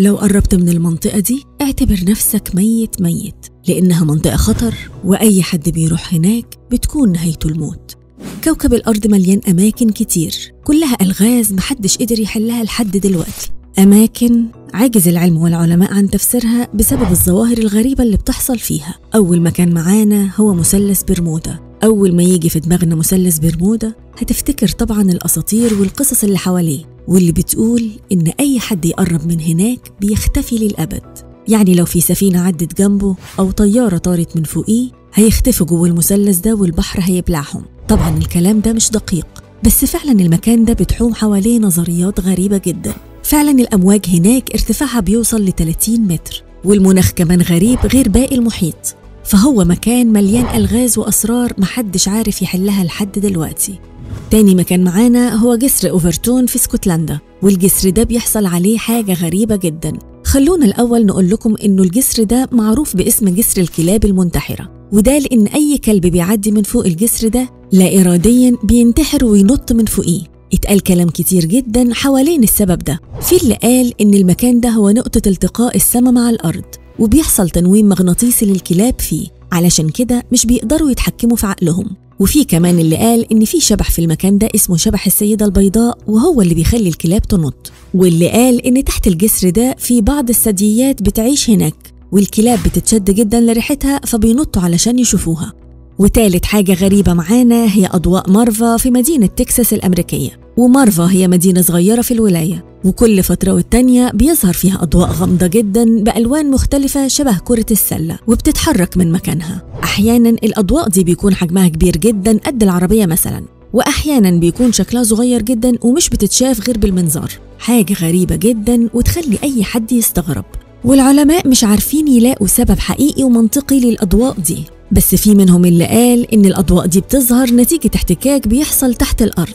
لو قربت من المنطقة دي اعتبر نفسك ميت ميت لأنها منطقة خطر وأي حد بيروح هناك بتكون نهايته الموت كوكب الأرض مليان أماكن كتير كلها ألغاز محدش قدر يحلها لحد دلوقتي أماكن عاجز العلم والعلماء عن تفسيرها بسبب الظواهر الغريبة اللي بتحصل فيها أول مكان معانا هو مثلث برمودا أول ما يجي في دماغنا مثلث برمودا هتفتكر طبعا الأساطير والقصص اللي حواليه واللي بتقول إن أي حد يقرب من هناك بيختفي للأبد يعني لو في سفينة عدت جنبه أو طيارة طارت من فوقيه هيختفوا جوه المثلث ده والبحر هيبلعهم طبعا الكلام ده مش دقيق بس فعلا المكان ده بتحوم حواليه نظريات غريبة جدا فعلا الأمواج هناك ارتفاعها بيوصل ل 30 متر والمناخ كمان غريب غير باقي المحيط فهو مكان مليان ألغاز وأسرار محدش عارف يحلها لحد دلوقتي تاني مكان معانا هو جسر أوفرتون في اسكتلندا والجسر ده بيحصل عليه حاجة غريبة جدا خلونا الأول نقول لكم إنه الجسر ده معروف باسم جسر الكلاب المنتحرة وده لأن أي كلب بيعدي من فوق الجسر ده لا إراديا بينتحر وينط من فوقيه اتقال كلام كتير جدا حوالين السبب ده في اللي قال إن المكان ده هو نقطة التقاء السماء مع الأرض وبيحصل تنويم مغناطيسي للكلاب فيه علشان كده مش بيقدروا يتحكموا في عقلهم وفي كمان اللي قال إن في شبح في المكان ده اسمه شبح السيدة البيضاء وهو اللي بيخلي الكلاب تنط واللي قال إن تحت الجسر ده في بعض الثدييات بتعيش هناك والكلاب بتتشد جدا لريحتها فبينطوا علشان يشوفوها وتالت حاجة غريبة معانا هي أضواء مارفا في مدينة تكساس الأمريكية ومارفا هي مدينة صغيرة في الولاية وكل فترة والتانية بيظهر فيها أضواء غامضة جدا بألوان مختلفة شبه كرة السلة وبتتحرك من مكانها أحيانا الأضواء دي بيكون حجمها كبير جدا قد العربية مثلا وأحيانا بيكون شكلها صغير جدا ومش بتتشاف غير بالمنظار حاجة غريبة جدا وتخلي أي حد يستغرب والعلماء مش عارفين يلاقوا سبب حقيقي ومنطقي للأضواء دي بس في منهم اللي قال إن الأضواء دي بتظهر نتيجة احتكاك بيحصل تحت الأرض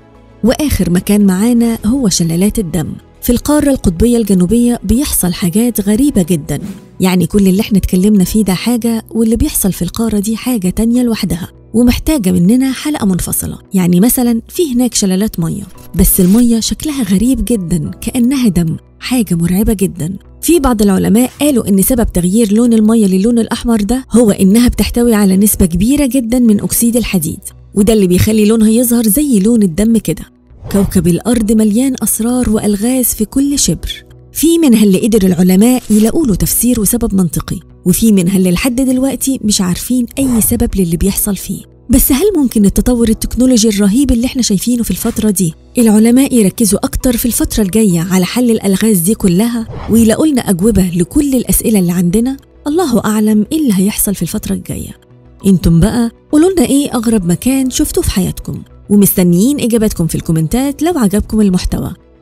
وآخر مكان معانا هو شلالات الدم في القارة القطبية الجنوبية بيحصل حاجات غريبة جدا يعني كل اللي احنا اتكلمنا فيه ده حاجة واللي بيحصل في القارة دي حاجة تانية لوحدها ومحتاجة مننا حلقة منفصلة يعني مثلا في هناك شلالات مية بس المية شكلها غريب جدا كأنها دم حاجة مرعبة جدا في بعض العلماء قالوا إن سبب تغيير لون المية للون الأحمر ده هو إنها بتحتوي على نسبة كبيرة جدا من أكسيد الحديد وده اللي بيخلي لونها يظهر زي لون الدم كده كوكب الأرض مليان أسرار وألغاز في كل شبر في منها اللي قدر العلماء يلاقوا له تفسير وسبب منطقي وفي منها اللي لحد دلوقتي مش عارفين أي سبب للي بيحصل فيه بس هل ممكن التطور التكنولوجي الرهيب اللي احنا شايفينه في الفترة دي العلماء يركزوا أكتر في الفترة الجاية على حل الألغاز دي كلها ويلاقوا لنا أجوبة لكل الأسئلة اللي عندنا الله أعلم إيه اللي هيحصل في الفترة الجاية انتم بقى قولوا لنا ايه أغرب مكان شفتوه في حياتكم ومستنيين إجاباتكم في الكومنتات لو عجبكم المحتوى